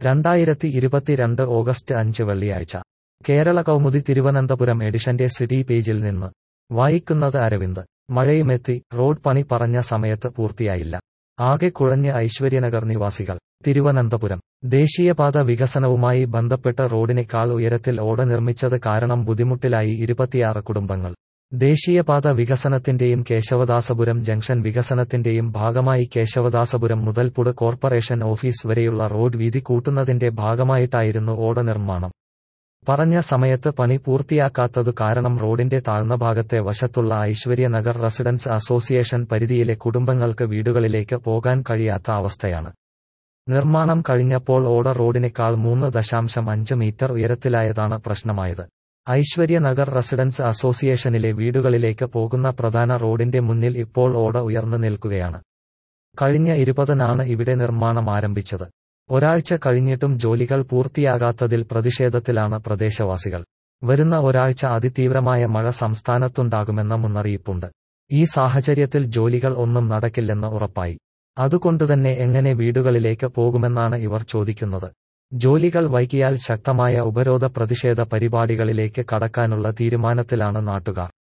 രണ്ടായിരത്തി ഇരുപത്തിരണ്ട് ഓഗസ്റ്റ് അഞ്ച് വെള്ളിയാഴ്ച കേരള കൗമുദി തിരുവനന്തപുരം എഡിഷന്റെ സിറ്റി പേജിൽ നിന്ന് വായിക്കുന്നത് അരവിന്ദ് മഴയുമെത്തി റോഡ് പണി പറഞ്ഞ സമയത്ത് പൂർത്തിയായില്ല ആകെ കുഴഞ്ഞ് ഐശ്വര്യനഗർ നിവാസികൾ തിരുവനന്തപുരം ദേശീയപാത വികസനവുമായി ബന്ധപ്പെട്ട് റോഡിനേക്കാൾ ഉയരത്തിൽ ഓട നിർമ്മിച്ചത് കാരണം ബുദ്ധിമുട്ടിലായി ഇരുപത്തിയാറ് കുടുംബങ്ങൾ ദേശീയപാത വികസനത്തിന്റെയും കേശവദാസപുരം ജംഗ്ഷൻ വികസനത്തിന്റെയും ഭാഗമായി കേശവദാസപുരം മുതൽ പുട് കോർപ്പറേഷൻ ഓഫീസ് വരെയുള്ള റോഡ് വീതി കൂട്ടുന്നതിന്റെ ഭാഗമായിട്ടായിരുന്നു ഓട നിർമ്മാണം പറഞ്ഞ സമയത്ത് പണി പൂർത്തിയാക്കാത്തതു കാരണം റോഡിന്റെ താഴ്ന്ന ഭാഗത്തെ വശത്തുള്ള ഐശ്വര്യ നഗർ റെസിഡൻസ് അസോസിയേഷൻ പരിധിയിലെ കുടുംബങ്ങൾക്ക് വീടുകളിലേക്ക് പോകാൻ കഴിയാത്ത അവസ്ഥയാണ് നിർമ്മാണം കഴിഞ്ഞപ്പോൾ ഓട റോഡിനേക്കാൾ മൂന്ന് ദശാംശം അഞ്ച് മീറ്റർ ഉയരത്തിലായതാണ് പ്രശ്നമായത് ഐശ്വര്യ നഗർ റെസിഡൻസ് അസോസിയേഷനിലെ വീടുകളിലേക്ക് പോകുന്ന പ്രധാന റോഡിന്റെ മുന്നിൽ ഇപ്പോൾ ഓട ഉയർന്നു നിൽക്കുകയാണ് കഴിഞ്ഞ ഇരുപതിനാണ് ഇവിടെ നിർമ്മാണം ആരംഭിച്ചത് ഒരാഴ്ച കഴിഞ്ഞിട്ടും ജോലികൾ പൂർത്തിയാകാത്തതിൽ പ്രതിഷേധത്തിലാണ് പ്രദേശവാസികൾ വരുന്ന ഒരാഴ്ച അതിതീവ്രമായ മഴ സംസ്ഥാനത്തുണ്ടാകുമെന്ന മുന്നറിയിപ്പുണ്ട് ഈ സാഹചര്യത്തിൽ ജോലികൾ ഒന്നും നടക്കില്ലെന്ന് ഉറപ്പായി അതുകൊണ്ടുതന്നെ എങ്ങനെ വീടുകളിലേക്ക് പോകുമെന്നാണ് ഇവർ ചോദിക്കുന്നത് ജോലികൾ വൈകിയാൽ ശക്തമായ ഉപരോധ പ്രതിഷേധ പരിപാടികളിലേക്ക് കടക്കാനുള്ള തീരുമാനത്തിലാണ് നാട്ടുകാർ